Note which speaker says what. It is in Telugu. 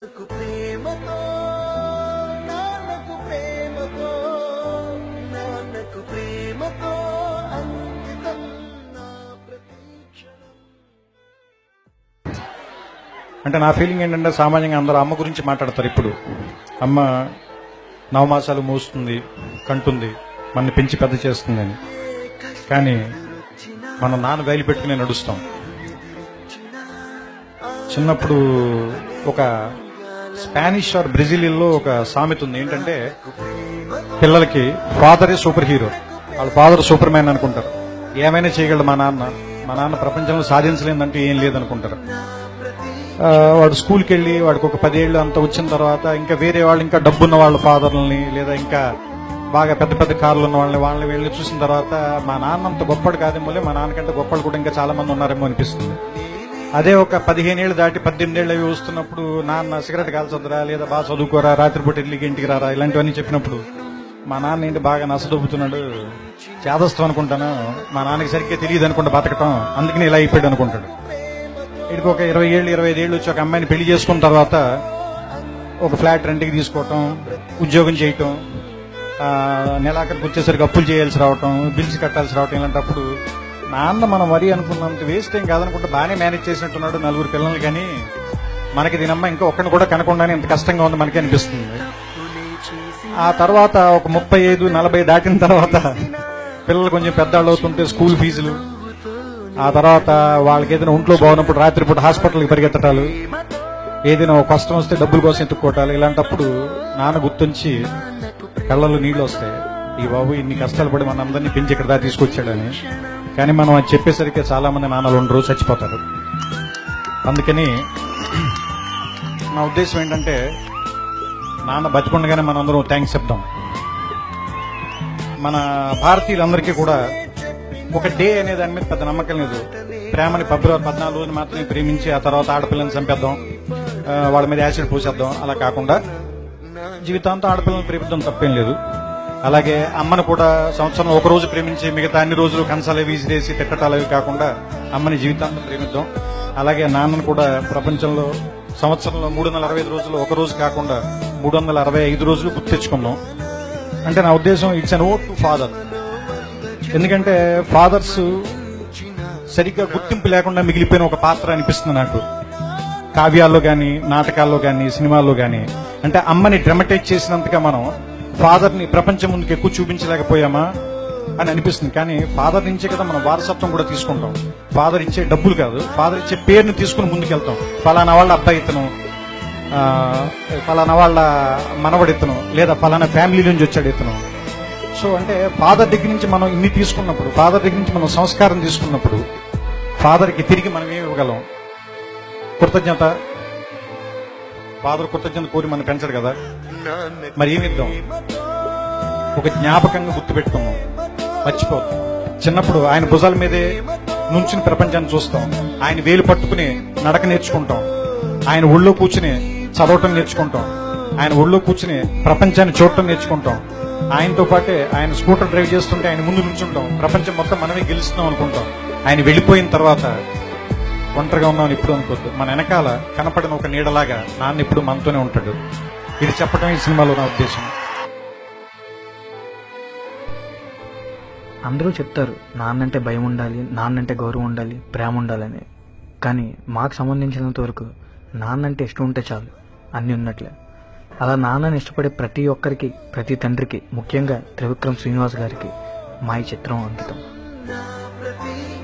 Speaker 1: నాన్నకు ప్రేమతో నాన్నకు ప్రేమతో నాన్నకు ప్రేమతో అంకితం నా ప్రతీక్షణం
Speaker 2: అంటే నా ఫీలింగ్ ఏంటంటే సామాన్యంగా అందరూ అమ్మ గురించి మాట్లాడతారు ఇప్పుడు అమ్మ నవమాసాలు మోస్తుంది కంటుంది మన పెంచి పెద్ద చేస్తుంది అని కానీ మన నాన్న వేలు పెట్టుకుని నడుస్తాం చిన్నప్పుడు ఒక స్పానిష్ ఆర్ బ్రెజిలియన్లో ఒక సామెత ఉంది ఏంటంటే పిల్లలకి ఫాదరే సూపర్ హీరో వాళ్ళ ఫాదర్ సూపర్ మ్యాన్ అనుకుంటారు ఏమైనా చేయగలడు మా నాన్న మా నాన్న ప్రపంచంలో సాధించలేదంటూ ఏం లేదనుకుంటారు ఆ, వాడు స్కూల్కి వెళ్ళి వాడికి ఒక పదేళ్ళు అంత వచ్చిన తర్వాత ఇంకా వేరే వాళ్ళు ఇంకా డబ్బున్న వాళ్ళ ఫాదర్లని లేదా ఇంకా బాగా పెద్ద పెద్ద కార్లు ఉన్న వాళ్ళని వాళ్ళని వెళ్ళి చూసిన తర్వాత మా నాన్న అంత గొప్పడు కాదేమో మా నాన్నకంటే గొప్పలు కూడా ఇంకా చాలా మంది ఉన్నారేమో అనిపిస్తుంది అదే ఒక పదిహేను ఏళ్ళు దాటి పద్దెనిమిది ఏళ్ళు అవి వస్తున్నప్పుడు నాన్న సిగరెట్ కాల్చొద్దురా లేదా బాగా చదువుకోరా రాత్రిపూట ఇల్లుకి ఇంటికి రారా ఇలాంటివన్నీ చెప్పినప్పుడు మా నాన్న ఏంటి బాగా నచ్చదొబ్బుతున్నాడు చేదస్తాం అనుకుంటాను మా నాన్నకి సరిగ్గా తెలియదు అనుకుంటా బతకటం అందుకని ఇలా అయిపోయాడు అనుకుంటాడు ఇక్కడికి ఒక ఇరవై ఏళ్ళు ఇరవై ఐదు ఏళ్ళు వచ్చి ఒక అమ్మాయిని పెళ్లి చేసుకున్న తర్వాత ఒక ఫ్లాట్ రెంట్కి తీసుకోవటం ఉద్యోగం చేయటం ఆ, నెలాఖరికి వచ్చేసరికి అప్పులు చేయాల్సి రావటం బిల్స్ కట్టాల్సి రావటం ఇలాంటప్పుడు నాన్న మనం మరీ అనుకున్నంత వేస్ట్ ఏం కాదనుకుంటే బాగానే మేనేజ్ చేసినట్టున్నాడు నలుగురు పిల్లలు కానీ మనకి దీనమ్మ ఇంకా ఒక్కడిని కూడా కనకుండానే ఇంత కష్టంగా ఉంది మనకి అనిపిస్తుంది ఆ తర్వాత ఒక ముప్పై ఐదు నలభై దాటిన తర్వాత పిల్లలు కొంచెం పెద్దవాళ్ళు అవుతుంటే స్కూల్ ఫీజులు ఆ తర్వాత వాళ్ళకి ఏదైనా ఒంట్లో బాగున్నప్పుడు రాత్రిపూట హాస్పిటల్కి పరిగెత్తటాలు ఏదైనా ఒక కష్టం వస్తే డబ్బుల కోసం ఎత్తుక్కోవటాలు ఇలాంటప్పుడు నాన్న గుర్తుంచి కళ్ళలో నీళ్లు వస్తాయి ఈ బాబు ఇన్ని కష్టాలు పడి మన అందరినీ పెంచి ఇక్కడ దాకా తీసుకొచ్చాడని కానీ మనం అది చెప్పేసరికి చాలా మంది నాన్నలు ఉండరు చచ్చిపోతారు అందుకని నా ఉద్దేశం ఏంటంటే నాన్న బతికుండగానే మనం అందరం థ్యాంక్స్ చెప్దాం మన భారతీయులందరికీ కూడా ఒక డే అనే దాని మీద పెద్ద నమ్మకం లేదు ప్రేమని ఫిబ్రవరి పద్నాలుగు రోజులు మాత్రమే ప్రేమించి ఆ తర్వాత ఆడపిల్లని చంపేద్దాం ఆ, వాళ్ళ మీద యాసిడ్ పోసేద్దాం అలా కాకుండా జీవితాంతం ఆడపిల్లని ప్రేమిద్దాం తప్పేం లేదు అలాగే అమ్మను కూడా సంవత్సరంలో ఒక రోజు ప్రేమించి మిగతా అన్ని రోజులు కంచాలు వీసిరేసి తిట్టటాలు అవి కాకుండా అమ్మని జీవితాంతం ప్రేమిద్దాం అలాగే నాన్నను కూడా ప్రపంచంలో సంవత్సరంలో మూడు వందల అరవై ఐదు రోజులు ఒక రోజు కాకుండా మూడు వందల అరవై ఐదు రోజులు గుర్తు తెచ్చుకుందాం అంటే నా ఉద్దేశం it's an ode to father ఎందుకంటే ఫాదర్స్ సరిగ్గా గుర్తింపు లేకుండా మిగిలిపోయిన ఒక పాత్ర అనిపిస్తుంది నాకు కావ్యాల్లో గాని నాటకాల్లో గాని సినిమాల్లో గాని అంటే అమ్మని డ్రమటైజ్ చేసినంతగా మనం ఫాదర్ ని ప్రపంచం ముందుకు ఎక్కువ చూపించలేకపోయామా అని అనిపిస్తుంది కానీ ఫాదర్ నుంచే కదా మనం వారసత్వం కూడా తీసుకుంటాం ఫాదర్ ఇచ్చే డబ్బులు కాదు ఫాదర్ ఇచ్చే పేరుని తీసుకుని ముందుకెళ్తాం ఫలానా వాళ్ళ అబ్బాయి ఇతను ఆ, ఫలానా వాళ్ళ మనవడు ఇతను లేదా ఫలానా ఫ్యామిలీ నుంచి వచ్చాడు ఇతను సో అంటే ఫాదర్ దగ్గర నుంచి మనం ఇన్ని తీసుకున్నప్పుడు ఫాదర్ దగ్గర నుంచి మనం సంస్కారం తీసుకున్నప్పుడు ఫాదర్కి తిరిగి మనం ఏమి ఇవ్వగలం కృతజ్ఞత ఫాదర్ కృతజ్ఞత కోరి మనం పెంచడు కదా మరి ఏమి ఇద్దాం ఒక జ్ఞాపకంగా గుర్తుపెట్టుకున్నాం మర్చిపోతాం చిన్నప్పుడు ఆయన భుజాల మీదే నుంచుని ప్రపంచాన్ని చూస్తాం ఆయన వేలు పట్టుకుని నడక నేర్చుకుంటాం ఆయన ఒళ్ళో కూర్చుని చదవటం నేర్చుకుంటాం ఆయన ఒళ్ళో కూర్చుని ప్రపంచాన్ని చూడటం నేర్చుకుంటాం ఆయనతో పాటే ఆయన స్కూటర్ డ్రైవ్ చేస్తుంటే ఆయన ముందు నుంచుంటాం ప్రపంచం మొత్తం మనమే గెలుస్తున్నాం అనుకుంటాం ఆయన వెళ్ళిపోయిన తర్వాత ఒంటరిగా ఉన్నామని ఇప్పుడు అనుకోద్దు మన వెనకాల కనపడిన ఒక నీడలాగా నాన్న ఇప్పుడు మనతోనే ఉంటాడు ఇది చెప్పడం ఈ సినిమాలో నా ఉద్దేశం
Speaker 3: అందరూ చెప్తారు నాన్నంటే భయం ఉండాలి నాన్నంటే గౌరవం ఉండాలి ప్రేమ ఉండాలని కానీ మాకు సంబంధించినంత వరకు నాన్నంటే ఇష్టం ఉంటే చాలు అన్నీ ఉన్నట్లే అలా నాన్నని ఇష్టపడే ప్రతి ఒక్కరికి ప్రతి తండ్రికి ముఖ్యంగా త్రివిక్రమ్ శ్రీనివాస్ గారికి మా ఈ చిత్రం అంకితం
Speaker 1: నా ప్రతీక్షణం